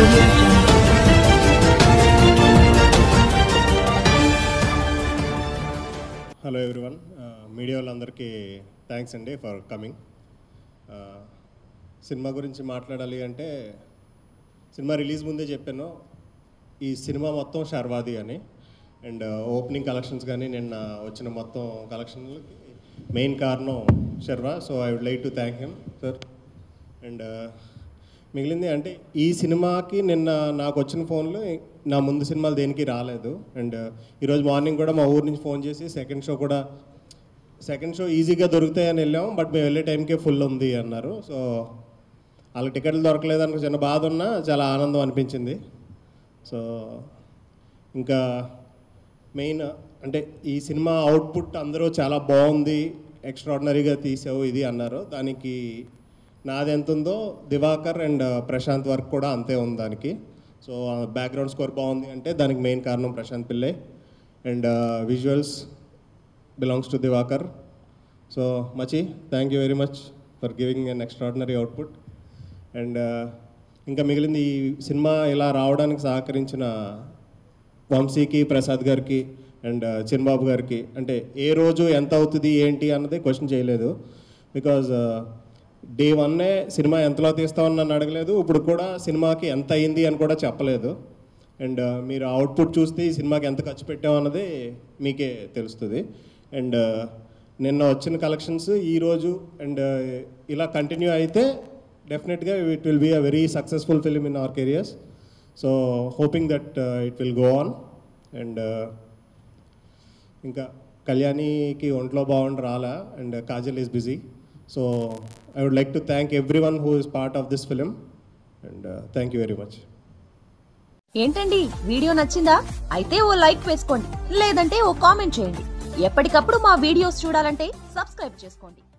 audio jungle. Hello everyone media వాళ్ళందరికీ thanks అండి for coming cinema గురించి మాట్లాడాలి అంటే సినిమా రిలీజ్ ముందే చెప్పాను ఈ సినిమా మొత్తం షర్వాది అని అండ్ ఓపెనింగ్ కలెక్షన్స్ కానీ నిన్న వచ్చిన మొత్తం కలెక్షన్లకి మెయిన్ కారణం Sharwa so I would like to thank him sir and మిగిలింది అంటే ఈ సినిమాకి నిన్న నాకు వచ్చిన ఫోన్లు నా ముందు సినిమాలు దేనికి రాలేదు అండ్ ఈరోజు మార్నింగ్ కూడా మా ఊరు నుంచి ఫోన్ చేసి సెకండ్ షో కూడా సెకండ్ షో ఈజీగా దొరుకుతాయని వెళ్ళాం బట్ మేము వెళ్ళే టైంకే ఫుల్ ఉంది అన్నారు సో వాళ్ళకి టికెట్లు దొరకలేదని చిన్న బాధ ఉన్నా చాలా ఆనందం అనిపించింది సో ఇంకా మెయిన్ అంటే ఈ సినిమా అవుట్పుట్ అందరూ చాలా బాగుంది ఎక్స్ట్రాడినరీగా తీసావు ఇది అన్నారు దానికి నాది ఎంత ఉందో దివాకర్ అండ్ ప్రశాంత్ వర్క్ కూడా అంతే ఉంది దానికి సో బ్యాక్గ్రౌండ్ స్కోర్ బాగుంది అంటే దానికి మెయిన్ కారణం Prashanth Pillai and visuals belongs to Divakar so much thank you very much for giving an extraordinary output and ఇంకా మిగిలింది ఈ సినిమా ఇలా రావడానికి సహకరించిన వంశీకి ప్రసాద్ గారికి అండ్ చిన్బాబు గారికి అంటే ఏ రోజు ఎంత అవుతుంది ఏంటి అన్నది క్వశ్చన్ చేయలేదు బికాజ్ డే వన్నే సినిమా ఎంతలో తీస్తామని నన్ను అడగలేదు ఇప్పుడు కూడా సినిమాకి ఎంత అయింది అని కూడా చెప్పలేదు అండ్ మీరు అవుట్పుట్ చూస్తే ఈ సినిమాకి ఎంత ఖర్చు పెట్టామన్నది మీకే తెలుస్తుంది అండ్ నిన్న వచ్చిన కలెక్షన్స్ ఈరోజు అండ్ ఇలా కంటిన్యూ అయితే డెఫినెట్గా it will be a very successful film in our careers so hoping that it will go on and ఇంకా కళ్యాణికి ఒంట్లో బాగుండి రాలా and Kajal is busy so I would like to thank everyone who is part of this film and thank you very much ఏంటండి video నచ్చిందా అయితే ఓ like వేసుకోండి లేదంటే ఓ కామెంట్ చేయండి ఎప్పటికప్పుడు మా వీడియోస్ చూడాలంటే సబ్స్క్రైబ్ చేసుకోండి